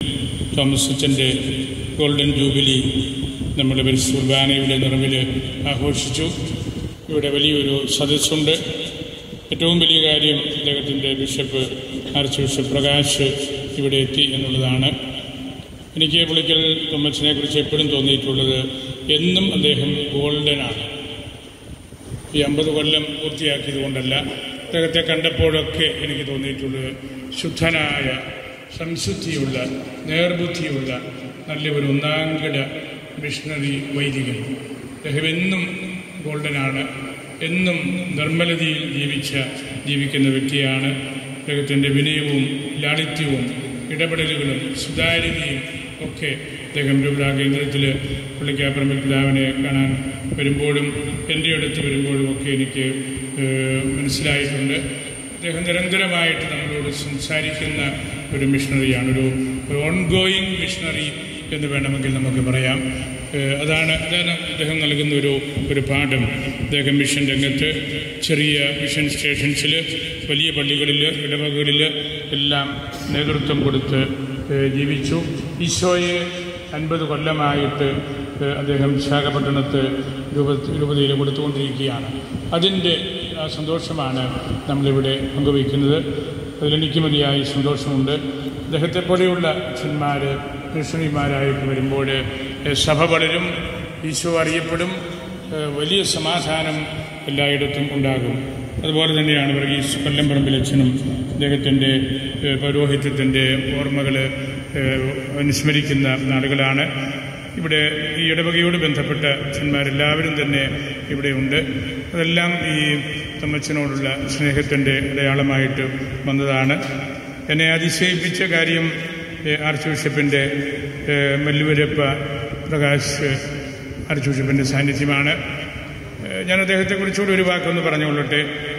Thomas അച്ഛൻ്റെ golden jubilee നമ്മൾ പരിശുദ്ധ കുർബാനയുടെ നിറവിൽ ആഘോഷിച്ചു ഇവിടെ വലിയൊരു സദസ്സുണ്ട് ഏറ്റവും വലിയ കാര്യം അദ്ദേഹത്തിൻ്റെ ബിഷപ്പ് ആർച്ച് ബിഷപ്പ് പ്രകാശ് ഇവിടെ എത്തി എന്നുള്ളതാണ് എനിക്ക് പുള്ളിക്കൽ തോമസിനെ കുറിച്ച് എപ്പോഴും തോന്നിയിട്ടുള്ളത് എന്നും അദ്ദേഹം ഗോൾഡനാണ് ഈ അമ്പത് കൊല്ലം പൂർത്തിയാക്കിയത് കൊണ്ടല്ല അദ്ദേഹത്തെ കണ്ടപ്പോഴൊക്കെ എനിക്ക് തോന്നിയിട്ടുള്ളത് ശുദ്ധനായ സംശുദ്ധിയുള്ള നേർബുദ്ധിയുള്ള നല്ല ഒരു ഒന്നാംകിട മിഷണറി വൈദികൻ അദ്ദേഹം എന്നും ഗോൾഡനാണ് എന്നും നിർമ്മലതയിൽ ജീവിച്ച ജീവിക്കുന്ന വ്യക്തിയാണ് അദ്ദേഹത്തിൻ്റെ വിനയവും ലാളിത്യവും ഇടപെടലുകളും സുതാര്യതയും ഒക്കെ അദ്ദേഹം രൂപതാ കേന്ദ്രത്തിൽ പുള്ളിക്കാപ്പറമ്പിൽ പിതാവിനെ കാണാൻ വരുമ്പോഴും എൻ്റെ അടുത്ത് വരുമ്പോഴും ഒക്കെ എനിക്ക് ഏഹ്, മനസ്സിലായിട്ടുണ്ട് അദ്ദേഹം നിരന്തരമായിട്ട് നമ്മളോട് സംസാരിക്കുന്ന ഒരു മിഷണറിയാണ് ഒരു ഒരു ഓൺഗോയിങ് മിഷണറി എന്ന് വേണമെങ്കിൽ നമുക്ക് പറയാം ഏഹ്, അതാണ് അതാണ് അദ്ദേഹം നൽകുന്ന ഒരു ഒരു പാഠം അദ്ദേഹം മിഷൻ രംഗത്ത് ചെറിയ മിഷൻ സ്റ്റേഷൻസിൽ വലിയ പള്ളികളിൽ ഇടവകളിൽ എല്ലാം നേതൃത്വം കൊടുത്ത് ഏഹ്, ജീവിച്ചു ഈശോയെ അൻപത് കൊല്ലമായിട്ട് ഏഹ്, അദ്ദേഹം വിശാഖപട്ടണത്ത് രൂപ രൂപതയിൽ കൊടുത്തുകൊണ്ടിരിക്കുകയാണ് അതിൻ്റെ ആ സന്തോഷമാണ് നമ്മളിവിടെ പങ്കുവയ്ക്കുന്നത് അതിലെനിക്ക് മതിയായ സന്തോഷമുണ്ട് അദ്ദേഹത്തെ പോലെയുള്ള അച്ഛന്മാർ മിഷണറിമാരായിട്ട് വരുമ്പോൾ ഏഹ്, സഭ വളരും ഈശോ അറിയപ്പെടും ഏഹ്, വലിയ സമാധാനം എല്ലായിടത്തും ഉണ്ടാകും അതുപോലെ തന്നെയാണ് വർഗീസ് കൊല്ലംപറമ്പിലച്ഛനും അദ്ദേഹത്തിൻ്റെ ഏഹ്, പൗരോഹിത്യത്തിൻ്റെ ഓർമ്മകൾ ഏഹ്, അനുസ്മരിക്കുന്ന നാളുകളാണ് ഇവിടെ ഈ ഇടവകയോട് ബന്ധപ്പെട്ട അച്ഛന്മാരെല്ലാവരും തന്നെ ഇവിടെ ഉണ്ട് അതെല്ലാം ഈ തമ്മച്ചനോടുള്ള സ്നേഹത്തിൻ്റെ അടയാളമായിട്ട് വന്നതാണ് എന്നെ അതിശയിപ്പിച്ച കാര്യം ഏഹ്, ആർച്ച് ബിഷപ്പിൻ്റെ ഏഹ്, മല്ലുവരപ്പ പ്രകാശ് ആർച്ച് ബിഷപ്പിൻ്റെ സാന്നിധ്യമാണ് ഏഹ്, ഞാൻ അദ്ദേഹത്തെക്കുറിച്ചുകൂടി ഒരു വാക്കൊന്ന് പറഞ്ഞുകൊള്ളട്ടെ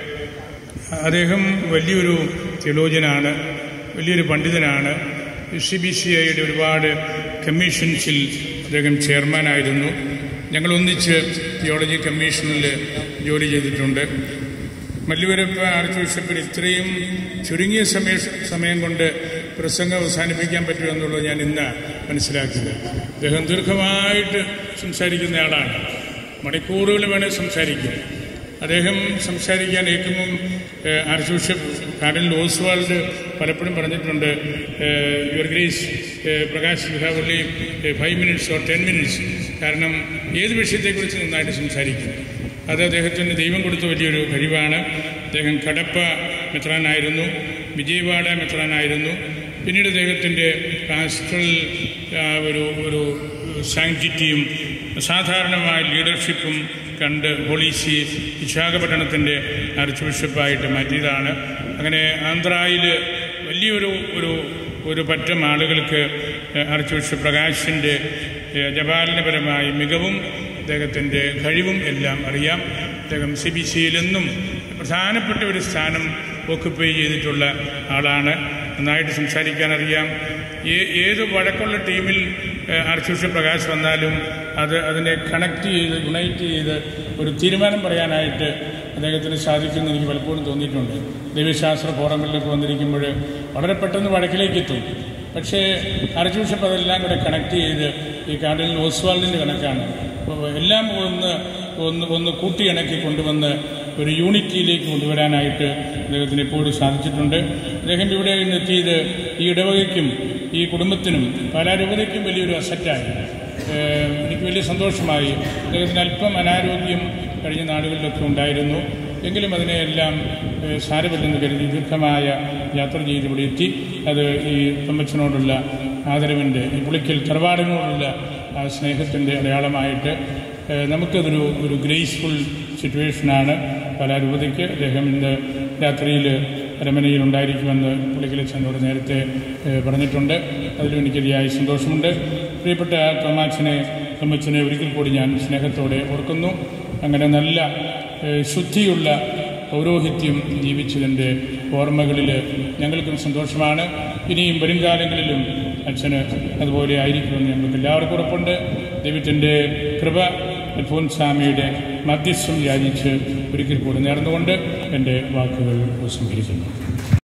അദ്ദേഹം വലിയൊരു തെലോജനാണ് വലിയൊരു പണ്ഡിതനാണ് സി ബി സി ഐയുടെ ഒരുപാട് കമ്മീഷൻസിൽ അദ്ദേഹം ചെയർമാനായിരുന്നു ഞങ്ങൾ ഒന്നിച്ച് തിയോളജി കമ്മീഷനിൽ ജോലി ചെയ്തിട്ടുണ്ട് മല്ലുവരപ്പ ആർച്ച് ബിഷപ്പിന് ഇത്രയും ചുരുങ്ങിയ സമയ സമയം കൊണ്ട് പ്രസംഗം അവസാനിപ്പിക്കാൻ പറ്റുമെന്നുള്ളത് ഞാൻ ഇന്ന് മനസ്സിലാക്കിയത് അദ്ദേഹം ദീർഘമായിട്ട് സംസാരിക്കുന്ന ആളാണ് മണിക്കൂറുകൾ വേണേൽ സംസാരിക്കും അദ്ദേഹം സംസാരിക്കാൻ ഏറ്റവും ഏഹ്, ആർച്ച് ബിഷപ്പ് കാർഡിനൽ ഓസ്വാൾഡ് പലപ്പോഴും പറഞ്ഞിട്ടുണ്ട് ഏഹ്, യുവർ ഗ്രേസ് ഏഹ്, Prakash Vihavalli five minutes or ten minutes കാരണം ഏത് വിഷയത്തെക്കുറിച്ച് നന്നായിട്ട് സംസാരിക്കും അത് അദ്ദേഹത്തിന് ദൈവം കൊടുത്ത വലിയൊരു കഴിവാണ് അദ്ദേഹം കടപ്പ മെത്രാനായിരുന്നു വിജയവാഡ മെത്രാനായിരുന്നു പിന്നീട് അദ്ദേഹത്തിൻ്റെ പാസ്റ്ററൽ ആ, ഒരു ഒരു സാങ്ക്ടിറ്റിയും സാധാരണമായ ലീഡർഷിപ്പും കണ്ട് പോളിസി വിശാഖപട്ടണത്തിൻ്റെ ആർച്ച് ബിഷപ്പായിട്ട് മാറ്റിയതാണ് അങ്ങനെ ആന്ധ്രയിൽ വലിയൊരു ഒരു ഒരു പറ്റം ആളുകൾക്ക് ആർച്ച് ബിഷപ്പ് പ്രകാശിൻ്റെ ജപാലനപരമായ മികവും അദ്ദേഹത്തിൻ്റെ കഴിവും എല്ലാം അറിയാം അദ്ദേഹം സി ബി സിയിലെന്നും പ്രധാനപ്പെട്ട ഒരു സ്ഥാനം ഓക്കുപ്പൈ ചെയ്തിട്ടുള്ള ആളാണ് നന്നായിട്ട് സംസാരിക്കാൻ അറിയാം ഏ- ഏത് വഴക്കുള്ള ടീമിൽ ഏഹ്, ആർച്ച് ബിഷപ്പ് പ്രകാശ് വന്നാലും അത് അതിനെ കണക്ട് ചെയ്ത് യുണൈറ്റ് ചെയ്ത് ഒരു തീരുമാനം പറയാനായിട്ട് അദ്ദേഹത്തിന് സാധിക്കുമെന്ന് എനിക്ക് പലപ്പോഴും തോന്നിയിട്ടുണ്ട് ദൈവശാസ്ത്ര ഫോറങ്ങളിലൊക്കെ വന്നിരിക്കുമ്പോൾ വളരെ പെട്ടെന്ന് വഴക്കിലേക്ക് എത്തും പക്ഷേ ആർച്ച് ബിഷപ്പ് അതെല്ലാം കൂടെ കണക്ട് ചെയ്ത് ഈ കാർഡിനൽ ഓസ്വാൾഡിൻ്റെ കണക്കാണ് അപ്പോൾ എല്ലാം ഒന്ന് ഒന്ന് ഒന്ന് കൂട്ടിയിണക്കി കൊണ്ടുവന്ന് ഒരു യൂണിറ്റിയിലേക്ക് കൊണ്ടുവരാനായിട്ട് അദ്ദേഹത്തിന് എപ്പോഴും സാധിച്ചിട്ടുണ്ട് അദ്ദേഹം ഇവിടെ ഇന്ന് എത്തിയത് ഈ ഇടവകയ്ക്കും ഈ കുടുംബത്തിനും പാലാരൂപതയ്ക്കും വലിയൊരു അസറ്റായി ഏഹ് എനിക്ക് വലിയ സന്തോഷമായി അദ്ദേഹത്തിന് അല്പം അനാരോഗ്യം കഴിഞ്ഞ നാടുകളിലൊക്കെ ഉണ്ടായിരുന്നു എങ്കിലും അതിനെയെല്ലാം ഏഹ് സാരമില്ലെന്ന് കരുതി ദീർഘമായ യാത്ര ചെയ്ത് ഇവിടെ എത്തി അത് ഈ തമ്മച്ചനോടുള്ള ആദരവിൻ്റെ ഈ പുളിക്കൽ തറവാടിനോടുള്ള ആ സ്നേഹത്തിൻ്റെ അടയാളമായിട്ട് ഏഹ് നമുക്കതൊരു ഒരു ഗ്രേസ്ഫുൾ സിറ്റുവേഷനാണ് കലാരൂപതയ്ക്ക് അദ്ദേഹം ഇന്ന് രാത്രിയിൽ അരമനയിൽ ഉണ്ടായിരിക്കുമെന്ന് പുള്ളിക്കലച്ചനോട് നേരത്തെ ഏഹ് പറഞ്ഞിട്ടുണ്ട് അതിലും എനിക്കതിയായ സന്തോഷമുണ്ട് പ്രിയപ്പെട്ട തോമാച്ചനെ തോമച്ചനെ ഒരിക്കൽ കൂടി ഞാൻ സ്നേഹത്തോടെ ഓർക്കുന്നു അങ്ങനെ നല്ല ഏഹ് ശുദ്ധിയുള്ള പൗരോഹിത്യം ജീവിച്ചതിൻ്റെ ഓർമ്മകളിൽ ഞങ്ങൾക്കും സന്തോഷമാണ് ഇനിയും വരും കാലങ്ങളിലും അച്ഛന് അതുപോലെ ആയിരിക്കുമെന്ന് ഞങ്ങൾക്ക് എല്ലാവർക്കും ഉറപ്പുണ്ട് ദൈവത്തിൻ്റെ കൃപ അൽഫോൻസാമിയുടെ മധ്യസ്ഥം യാചിച്ച് ഒരിക്കൽ കൂടി നേർന്നുകൊണ്ട് എൻ്റെ വാക്കുകൾ ഉപസംഹരിക്കുന്നു